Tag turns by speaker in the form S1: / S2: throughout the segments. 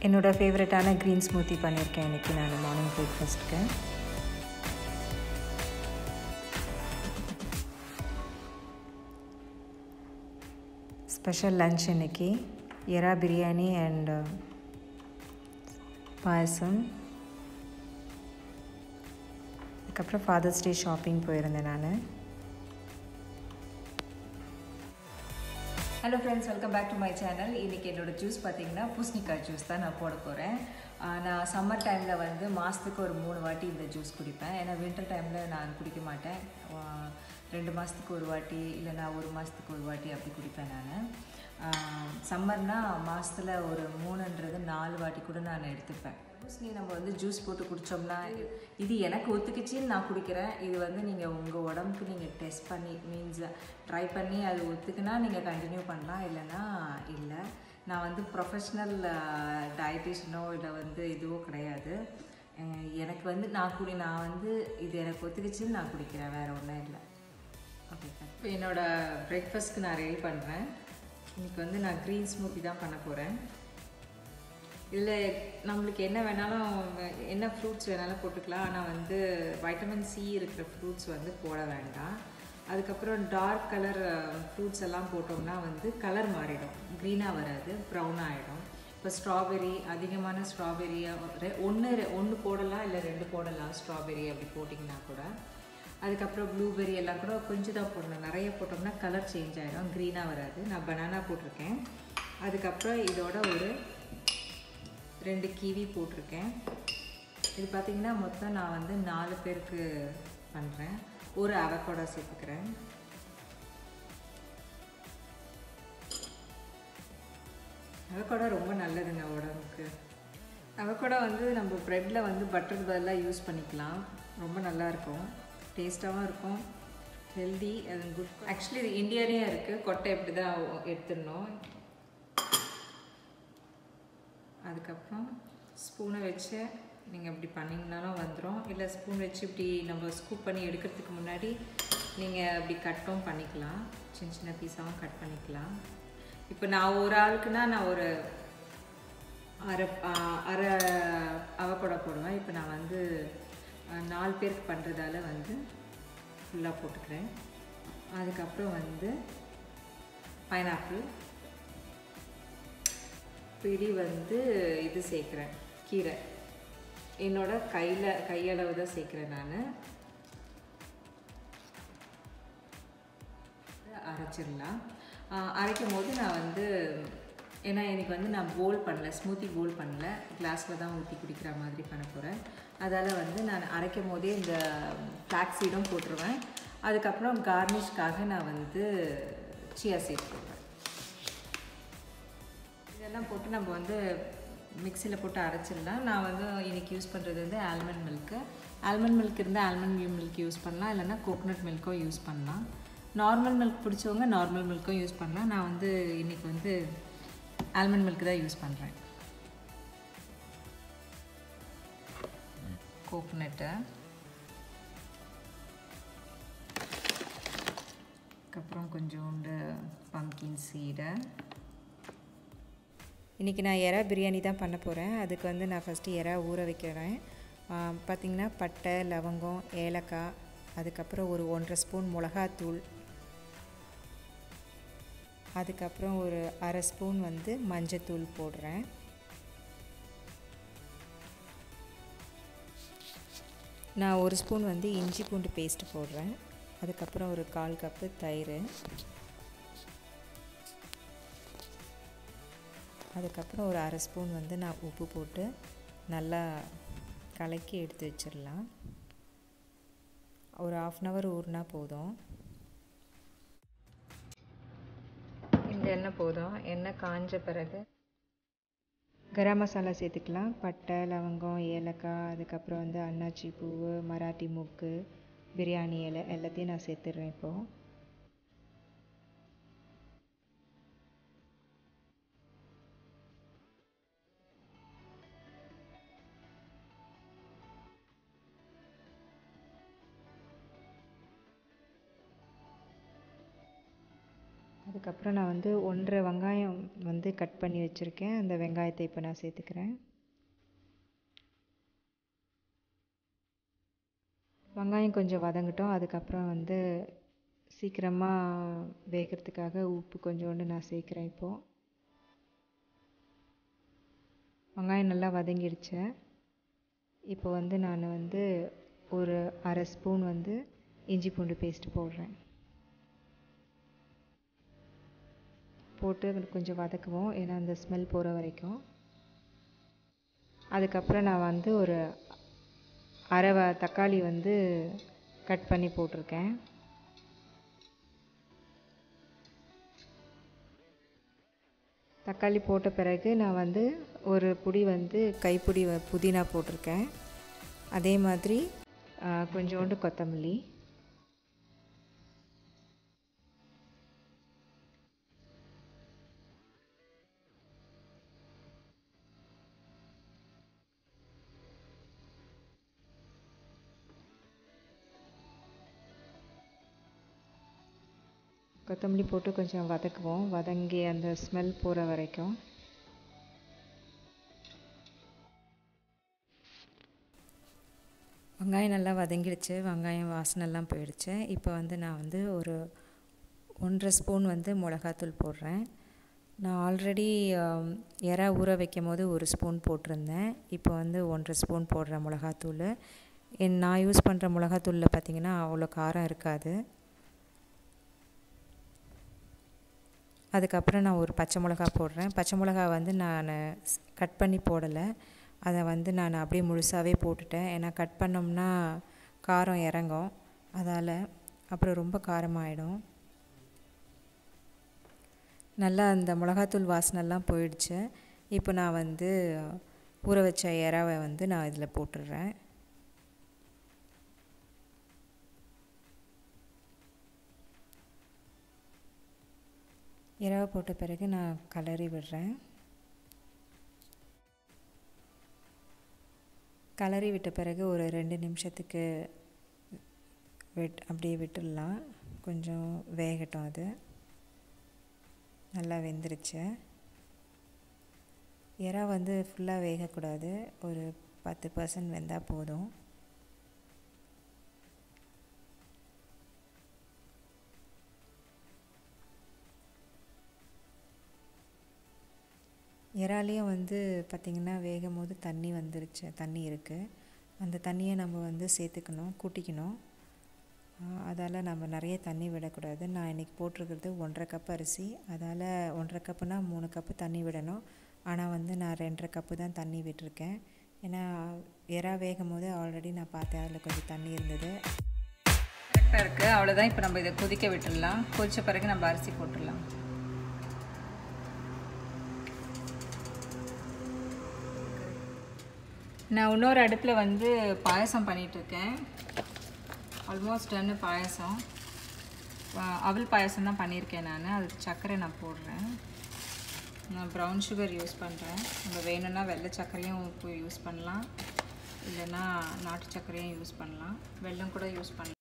S1: என்னோடய ஃபேவரட்டான green smoothie பண்ணியிருக்கேன் இன்றைக்கி நான் மார்னிங் ப்ரேக்ஃபாஸ்ட்டுக்கு ஸ்பெஷல் லன்ச் இன்னைக்கு எறா பிரியாணி அண்ட் பாயசம் அதுக்கப்புறம் ஃபாதர்ஸ் டே ஷாப்பிங் போயிருந்தேன் நான் hello friends welcome back to my channel இன்றைக்கி என்னோடய ஜூஸ் பார்த்தீங்கன்னா பூசணிக்காய் ஜூஸ் தான் நான் போட போகிறேன் நான் சம்மர் டைமில் வந்து மாதத்துக்கு ஒரு மூணு வாட்டி இந்த ஜூஸ் குடிப்பேன் ஏன்னா வின்டர் டைமில் நான் குடிக்க மாட்டேன் ரெண்டு மாதத்துக்கு ஒரு வாட்டி இல்லைனா ஒரு மாதத்துக்கு ஒரு வாட்டி அப்படி குடிப்பேன் நான் சம்மர்னால் மாதத்தில் ஒரு மூணுன்றது நாலு வாட்டி கூட நான் எடுத்துப்பேன் பூசணி நம்ம வந்து ஜூஸ் போட்டு குடித்தோம்னா இது எனக்கு ஒத்துக்குச்சின்னு நான் குடிக்கிறேன் இது வந்து நீங்கள் உங்கள் உடம்புக்கு நீங்கள் டெஸ்ட் பண்ணி மீன்ஸ் ட்ரை பண்ணி அது ஒத்துக்குனா நீங்கள் கண்டினியூ பண்ணலாம் இல்லைன்னா இல்லை நான் வந்து ப்ரொஃபஷ்னல் டயட்டிஷனோ இல்லை வந்து இதுவோ கிடையாது எனக்கு வந்து நான் குடி நான் வந்து இது எனக்கு ஒத்துக்குச்சின்னு நான் குடிக்கிறேன் வேறு ஒன்றும் இல்லை ஓகே இப்போ என்னோடய பிரேக்ஃபாஸ்ட்க்கு நான் ரெடி பண்ணுறேன் இன்றைக்கி வந்து நான் க்ரீன் ஸ்மூத்தி தான் பண்ண போகிறேன் இதில் நம்மளுக்கு என்ன வேணாலும் என்ன ஃப்ரூட்ஸ் வேணாலும் போட்டுக்கலாம் ஆனால் வந்து வைட்டமின் சி இருக்கிற ஃப்ரூட்ஸ் வந்து போட வேண்டாம் அதுக்கப்புறம் டார்க் கலர் ஃப்ரூட்ஸ் எல்லாம் போட்டோம்னா வந்து கலர் மாறிடும் க்ரீனாக வராது ப்ரௌன் ஆகிடும் இப்போ ஸ்ட்ராபெரி அதிகமான ஸ்ட்ராபெரியாக ஒன்று ஒன்று போடலாம் இல்லை ரெண்டு போடலாம் ஸ்ட்ராபெரி அப்படி போட்டிங்கன்னா கூட அதுக்கப்புறம் ப்ளூபெரி எல்லாம் கூட கொஞ்சம் தான் போடணும் நிறைய போட்டோம்னா கலர் சேஞ்ச் ஆகிடும் க்ரீனாக வராது நான் பனானா போட்டிருக்கேன் அதுக்கப்புறம் இதோட ஒரு ரெண்டு கிவி போட்டிருக்கேன் இது பார்த்திங்கன்னா மொத்தம் நான் வந்து நாலு பேருக்கு பண்ணுறேன் ஒரு அவக்கோடா சேர்த்துக்கிறேன் அவக்கோடா ரொம்ப நல்லதுங்க உடம்புக்கு அவக்கோடா வந்து நம்ம ப்ரெட்டில் வந்து பட்டருக்கு பதிலாக யூஸ் பண்ணிக்கலாம் ரொம்ப நல்லாயிருக்கும் டேஸ்ட்டாகவும் இருக்கும் ஹெல்தி அது குட் ஆக்சுவலி இது இந்தியாலேயும் இருக்குது கொட்டை எப்படி தான் எடுத்துடணும் அதுக்கப்புறம் ஸ்பூனை வச்சு நீங்கள் இப்படி பண்ணிங்கனாலும் வந்துடும் இல்லை ஸ்பூன் வச்சு இப்படி நம்ம ஸ்கூப் பண்ணி எடுக்கிறதுக்கு முன்னாடி நீங்கள் இப்படி கட்டும் பண்ணிக்கலாம் சின்ன சின்ன பீஸாகவும் கட் பண்ணிக்கலாம் இப்போ நான் ஒரு ஆளுக்குன்னா நான் ஒரு அரை அரை அவக்கோடா போடுவேன் இப்போ நான் வந்து நாலு பேருக்கு பண்ணுறதால வந்து ஃபுல்லாக போட்டுக்கிறேன் அதுக்கப்புறம் வந்து பைனாப்பிள் பிடி வந்து இது சேர்க்குறேன் கீரை என்னோட கையில் கையளவு தான் சேர்க்குறேன் நான் அரைச்சிடலாம் அரைக்கும் போது நான் வந்து ஏன்னா எனக்கு வந்து நான் போல் பண்ணல ஸ்மூத்தி போல் பண்ணல கிளாஸில் தான் ஊற்றி குடிக்கிற மாதிரி பண்ண போகிறேன் அதால் வந்து நான் அரைக்கும் போதே இந்த ஃப்ளாக் சீடும் போட்டுருவேன் அதுக்கப்புறம் கார்னிஷ்காக நான் வந்து சியா சீட் போடுவேன் இதெல்லாம் போட்டு நம்ம வந்து மிக்சியில் போட்டு அரைச்சிடலாம் நான் வந்து இன்றைக்கி யூஸ் பண்ணுறது வந்து ஆல்மண்ட் மில்க்கு ஆல்மண்ட் மில்க் இருந்தால் ஆல்மண்ட் மில்க் யூஸ் பண்ணலாம் இல்லைனா கோகோனட் மில்க்கும் யூஸ் பண்ணலாம் நார்மல் மில்க் பிடிச்சவங்க நார்மல் மில்க்கும் யூஸ் பண்ணலாம் நான் வந்து இன்றைக்கி வந்து ஆல்மண்ட் மில்க் தான் யூஸ் பண்ணுறேன் கோகோனட்டு அதுக்கப்புறம் கொஞ்சோண்டு பம்கின் சீடை இன்றைக்கி நான் எறா பிரியாணி தான் பண்ண போகிறேன் அதுக்கு வந்து நான் ஃபஸ்ட்டு எறா ஊற வைக்கிறேன் பார்த்திங்கன்னா பட்டை லவங்கம் ஏலக்காய் அதுக்கப்புறம் ஒரு ஒன்றரை ஸ்பூன் மிளகாத்தூள் அதுக்கப்புறம் ஒரு அரை ஸ்பூன் வந்து மஞ்சத்தூள் போடுறேன் நான் ஒரு ஸ்பூன் வந்து இஞ்சி பூண்டு பேஸ்ட் போடுறேன் அதுக்கப்புறம் ஒரு கால் கப்பு தயிர் அதுக்கப்புறம் ஒரு அரை ஸ்பூன் வந்து நான் உப்பு போட்டு நல்லா கலக்கி எடுத்து வச்சிடலாம் ஒரு ஆஃப் அன் ஹவர் ஊறினா போதும் இந்த எண்ணெய் போதும் எண்ணெய் காஞ்ச பிறகு கரம் மசாலா சேர்த்துக்கலாம் பட்டை லவங்கம் ஏலக்காய் அதுக்கப்புறம் வந்து அன்னாச்சி பூ மராட்டி மூக்கு பிரியாணி இலை எல்லாத்தையும் நான் சேர்த்துடுறேன் இப்போது அதுக்கப்புறம் நான் வந்து ஒன்றரை வெங்காயம் வந்து கட் பண்ணி வச்சுருக்கேன் அந்த வெங்காயத்தை இப்போ நான் சேர்த்துக்கிறேன் வெங்காயம் கொஞ்சம் வதங்கட்டும் அதுக்கப்புறம் வந்து சீக்கிரமாக வேகிறதுக்காக உப்பு கொஞ்சோண்டு நான் சேர்க்குறேன் இப்போது வெங்காயம் நல்லா வதங்கிடுச்சு இப்போ வந்து நான் வந்து ஒரு அரை ஸ்பூன் வந்து இஞ்சி பூண்டு பேஸ்ட் போடுறேன் போட்டு கொஞ்சம் வதக்குவோம் ஏன்னா அந்த ஸ்மெல் போகிற வரைக்கும் அதுக்கப்புறம் நான் வந்து ஒரு அரை வ தக்காளி வந்து கட் பண்ணி போட்டிருக்கேன் தக்காளி போட்ட பிறகு நான் வந்து ஒரு புடி வந்து கைப்பிடி புதினா போட்டிருக்கேன் அதே மாதிரி கொஞ்சோண்டு கொத்தமல்லி கொத்தமல்லி போட்டு கொஞ்சம் வதக்குவோம் வதங்கி அந்த ஸ்மெல் போகிற வரைக்கும் வெங்காயம் நல்லா வதங்கிடுச்சு வெங்காயம் வாசனைலாம் போயிடுச்சு இப்போ வந்து நான் வந்து ஒரு ஒன்றரை ஸ்பூன் வந்து மிளகாத்தூள் போடுறேன் நான் ஆல்ரெடி எறா ஊற வைக்கும் போது ஒரு ஸ்பூன் போட்டிருந்தேன் இப்போ வந்து ஒன்றரை ஸ்பூன் போடுறேன் மிளகாத்தூள் என் நான் யூஸ் பண்ணுற மிளகாத்தூளில் பார்த்திங்கன்னா அவ்வளோ காரம் இருக்காது அதுக்கப்புறம் நான் ஒரு பச்சை மிளகா போடுறேன் பச்சை மிளகா வந்து நான் கட் பண்ணி போடலை அதை வந்து நான் அப்படியே முழுசாகவே போட்டுட்டேன் ஏன்னா கட் பண்ணோம்னா காரம் இறங்கும் அதால் அப்புறம் ரொம்ப காரமாயிடும் நல்லா அந்த மிளகாத்தூள் வாசனைலாம் போயிடுச்சு இப்போ நான் வந்து ஊற வச்ச இறாவை வந்து நான் இதில் போட்டுடுறேன் இறாவை போட்ட பிறகு நான் கலரி விடுறேன் கலரி விட்ட பிறகு ஒரு ரெண்டு நிமிஷத்துக்கு விட் அப்படியே விட்டுடலாம் கொஞ்சம் வேகட்டும் அது நல்லா வெந்துருச்சு இறா வந்து ஃபுல்லாக வேகக்கூடாது ஒரு பத்து பர்சன்ட் வெந்தால் போதும் இறாலையும் வந்து பார்த்திங்கன்னா வேகும் போது தண்ணி வந்துருச்சு தண்ணி இருக்குது அந்த தண்ணியை நம்ம வந்து சேர்த்துக்கணும் கூட்டிக்கணும் அதால் நம்ம நிறைய தண்ணி விடக்கூடாது நான் இன்றைக்கி போட்டிருக்கிறது ஒன்றரை கப் அரிசி அதால் ஒன்றரை கப்புனா மூணு கப்பு தண்ணி விடணும் ஆனால் வந்து நான் ரெண்டரை கப்பு தான் தண்ணி விட்டுருக்கேன் ஏன்னா இறா வேகும் போது ஆல்ரெடி நான் பார்த்தேன் அதில் கொஞ்சம் தண்ணி இருந்தது கரெக்டாக இருக்குது அவ்வளோதான் இப்போ நம்ம இதை கொதிக்க விட்டுடலாம் கொதித்த பிறகு நம்ம அரிசி போட்டுடலாம் நான் இன்னொரு அடுப்பில் வந்து பாயசம் பண்ணிகிட்ருக்கேன் ஆல்மோஸ்ட் டன்னு பாயசம் அவல் பாயசம் தான் பண்ணியிருக்கேன் நான் அதுக்கு சர்க்கரை நான் போடுறேன் நான் ப்ரௌன் சுகர் யூஸ் பண்ணுறேன் நம்ம வேணும்னா வெள்ளை சர்க்கரையும் யூஸ் பண்ணலாம் இல்லைன்னா நாட்டு சர்க்கரையும் யூஸ் பண்ணலாம் வெல்லம் கூட யூஸ் பண்ணலாம்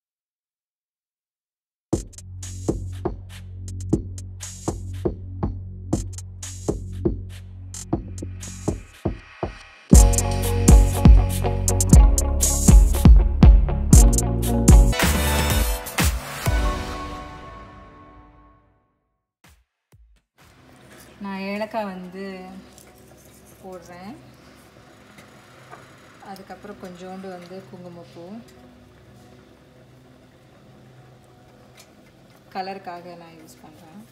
S1: நான் ஏலக்காய் வந்து போடுறேன் அதுக்கப்புறம் கொஞ்சோண்டு வந்து குங்குமப்பூ கலருக்காக நான் யூஸ் பண்ணுறேன்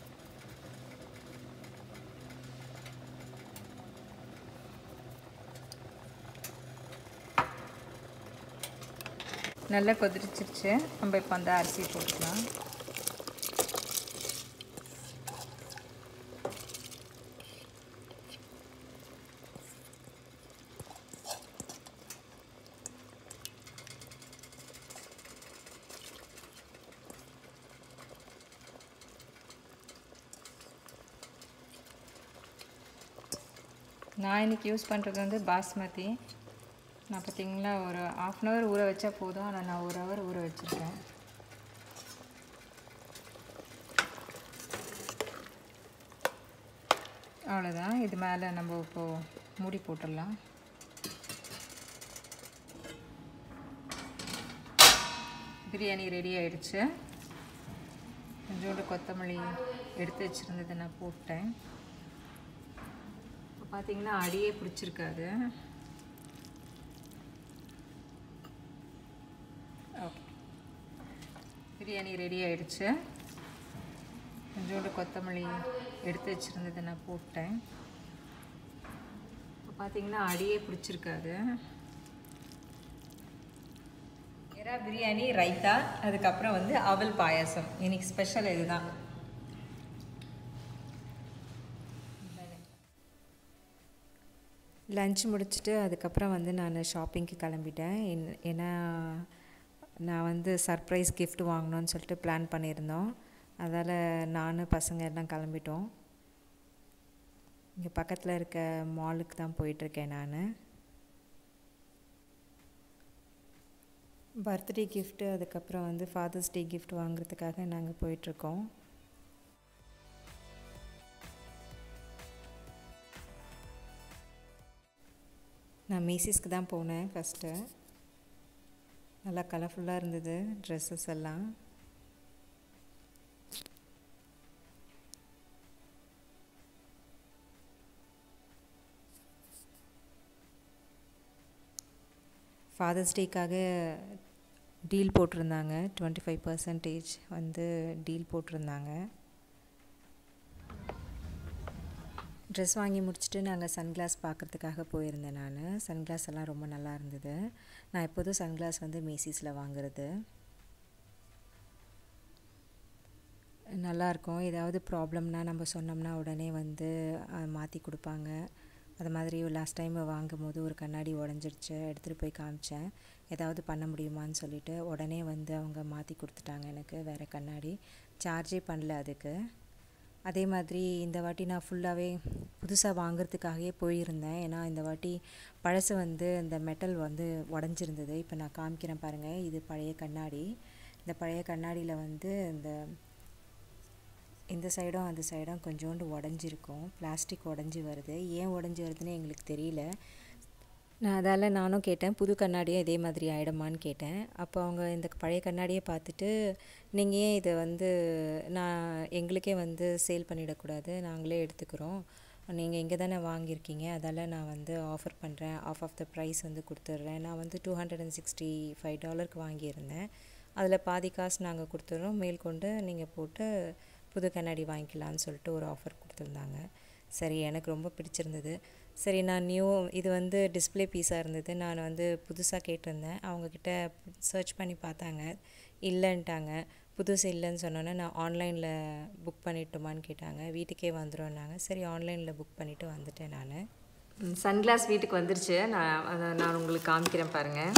S1: நல்லா கொதிச்சிருச்சு நம்ம இப்போ அந்த அரிசி போட்டுக்கலாம் நான் இன்றைக்கி யூஸ் பண்ணுறது வந்து பாஸ்மதி நான் பார்த்திங்களா ஒரு ஆஃப் அன் ஹவர் ஊற வச்சா போதும் ஆனால் நான் ஒரு ஹவர் ஊற வச்சுருக்கேன் அவ்வளோதான் இது மேலே நம்ம இப்போது மூடி போட்டுடலாம் பிரியாணி ரெடி ஆயிடுச்சு கொஞ்சோண்டு கொத்தமல்லி எடுத்து வச்சுருந்ததை நான் போட்டேன் இப்போ பார்த்தீங்கன்னா அடியே பிடிச்சிருக்காது ஓகே பிரியாணி ரெடி ஆயிடுச்சு கொஞ்சோண்டு கொத்தமல்லி எடுத்து வச்சுருந்ததை நான் போட்டேன் இப்போ பார்த்தீங்கன்னா அடியே பிடிச்சிருக்காது எறா பிரியாணி ரைத்தா அதுக்கப்புறம் வந்து அவல் பாயாசம் இன்னைக்கு ஸ்பெஷல் இதுதான் லஞ்ச் முடிச்சுட்டு அதுக்கப்புறம் வந்து நான் ஷாப்பிங்க்கு கிளம்பிட்டேன் என்- ஏன்னா நான் வந்து சர்ப்ரைஸ் gift வாங்கணும்னு சொல்லிட்டு பிளான் பண்ணியிருந்தோம் அதால் நான் பசங்க எல்லாம் கிளம்பிட்டோம் இங்கே பக்கத்தில் இருக்க மாலுக்கு தான் போயிட்டுருக்கேன் நான் பர்த்டே gift அதுக்கப்புறம் வந்து ஃபாதர்ஸ் டே gift வாங்குறதுக்காக நாங்கள் போயிட்டுருக்கோம் நான் மேசிஸ்க்கு தான் போனேன் ஃபஸ்ட்டு நல்லா கலர்ஃபுல்லாக இருந்தது ட்ரெஸ்ஸஸ் எல்லாம் ஃபாதர்ஸ் டேக்காக டீல் போட்டிருந்தாங்க டுவெண்ட்டி ஃபைவ் பர்சன்டேஜ் வந்து டீல் போட்டிருந்தாங்க ட்ரெஸ் வாங்கி முடிச்சுட்டு நாங்கள் சன்கிளாஸ் பார்க்குறதுக்காக போயிருந்தேன் நான் சன்கிளாஸ் எல்லாம் ரொம்ப நல்லா இருந்தது நான் எப்போதும் சன்கிளாஸ் வந்து மேசிஸில் வாங்குறது நல்லாயிருக்கும் ஏதாவது ப்ராப்ளம்னா நம்ம சொன்னோம்னா உடனே வந்து மாற்றி கொடுப்பாங்க அது மாதிரி லாஸ்ட் டைம் வாங்கும் போது ஒரு கண்ணாடி உடஞ்சிருச்சு எடுத்துகிட்டு போய் காமிச்சேன் ஏதாவது பண்ண முடியுமான்னு சொல்லிட்டு உடனே வந்து அவங்க மாற்றி கொடுத்துட்டாங்க எனக்கு வேறு கண்ணாடி சார்ஜே பண்ணல அதுக்கு அதே மாதிரி இந்த வாட்டி நான் ஃபுல்லாகவே புதுசாக வாங்குறதுக்காகவே போயிருந்தேன் ஏன்னா இந்த வாட்டி பழசு வந்து இந்த மெட்டல் வந்து உடஞ்சிருந்தது இப்போ நான் காமிக்கிறேன் பாருங்கள் இது பழைய கண்ணாடி இந்த பழைய கண்ணாடியில் வந்து இந்த இந்த சைடும் அந்த சைடும் கொஞ்சோண்டு உடஞ்சிருக்கும் பிளாஸ்டிக் உடஞ்சி வருது ஏன் உடஞ்சி வருதுன்னு எங்களுக்கு தெரியல நான் அதால் நானும் கேட்டேன் புது கண்ணாடியும் இதே மாதிரி ஆகிடுமான்னு கேட்டேன் அப்போ அவங்க இந்த பழைய கண்ணாடியை பார்த்துட்டு நீங்கள் ஏன் இதை வந்து நான் எங்களுக்கே வந்து சேல் பண்ணிடக்கூடாது நாங்களே எடுத்துக்கிறோம் நீங்கள் இங்கே தானே வாங்கியிருக்கீங்க அதால் நான் வந்து ஆஃபர் பண்ணுறேன் ஆஃப் ஆஃப் த ப்ரைஸ் வந்து கொடுத்துட்றேன் நான் வந்து two hundred and sixty five டாலருக்கு வாங்கியிருந்தேன் அதில் பாதி காசு நாங்கள் கொடுத்துட்றோம் மேற்கொண்டு நீங்கள் போட்டு புது கண்ணாடி வாங்கிக்கலான்னு சொல்லிட்டு ஒரு ஆஃபர் கொடுத்துருந்தாங்க சரி எனக்கு ரொம்ப பிடிச்சிருந்தது சரி நான் நியூ இது வந்து டிஸ்ப்ளே பீஸாக இருந்தது நான் வந்து புதுசாக கேட்டிருந்தேன் அவங்கக்கிட்ட சர்ச் பண்ணி பார்த்தாங்க இல்லைன்ட்டாங்க புதுசு இல்லைன்னு சொன்னோன்னே நான் ஆன்லைனில் புக் பண்ணிட்டுமான்னு கேட்டாங்க வீட்டுக்கே வந்துடும்னாங்க சரி ஆன்லைனில் புக் பண்ணிவிட்டு வந்துட்டேன் நான் சன்கிளாஸ் வீட்டுக்கு வந்துருச்சு நான் அதை நான் உங்களுக்கு காமிக்கிறேன் பாருங்கள்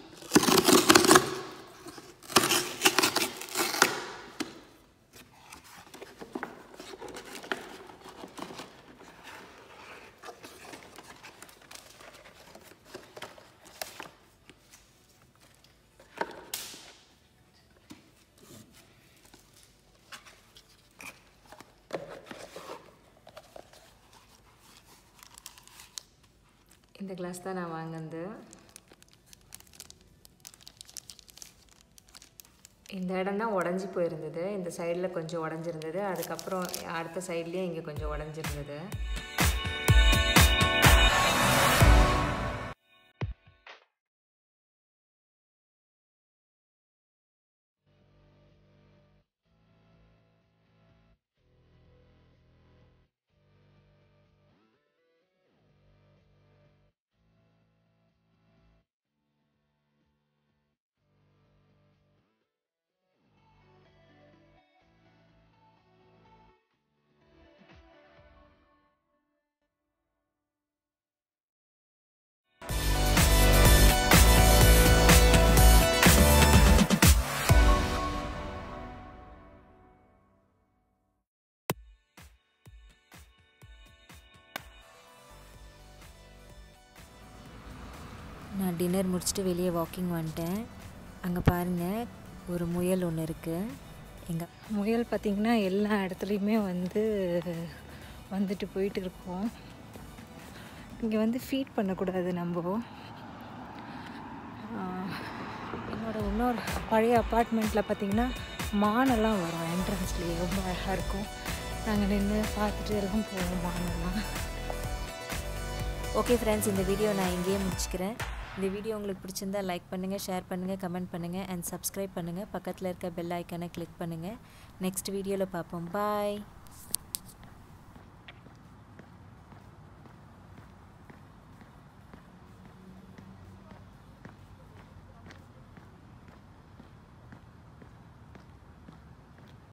S1: இந்த கிளாஸ் தான் நான் வாங்கினது இந்த இடம் தான் உடஞ்சி போயிருந்தது இந்த சைடில் கொஞ்சம் உடஞ்சிருந்தது அதுக்கப்புறம் அடுத்த சைட்லேயே இங்கே கொஞ்சம் உடஞ்சிருந்தது நான் டின்னர் முடிச்சுட்டு வெளியே வாக்கிங் வந்துட்டேன் அங்கே பாருங்கள் ஒரு முயல் ஒன்று இருக்குது எங்கள் முயல் பார்த்திங்கன்னா எல்லா இடத்துலையுமே வந்து வந்துட்டு போயிட்டு இருக்கோம் இங்கே வந்து ஃபீட் பண்ணக்கூடாது நம்ம ஆஹ், என்னோட இன்னொரு பழைய அப்பார்ட்மெண்ட்டில் பார்த்தீங்கன்னா மானெல்லாம் வரும் என்ட்ரன்ஸ்லேயே ரொம்ப அழகாக இருக்கும் நாங்கள் நின்று பார்த்துட்டு எல்லாம் போவோம் மானெல்லாம்
S2: ஓகே ஃப்ரெண்ட்ஸ் இந்த வீடியோ நான் இங்கேயே முடிச்சுக்கிறேன் இந்த வீடியோ உங்களுக்கு பிடிச்சிருந்தா லைக் பண்ணுங்கள் ஷேர் பண்ணுங்கள் கமெண்ட் பண்ணுங்கள் அண்ட் சப்ஸ்கிரைப் பண்ணுங்கள் பக்கத்தில் இருக்க பெல் ஐக்கானை கிளிக் பண்ணுங்கள் நெக்ஸ்ட் வீடியோவில் பார்ப்போம் பாய்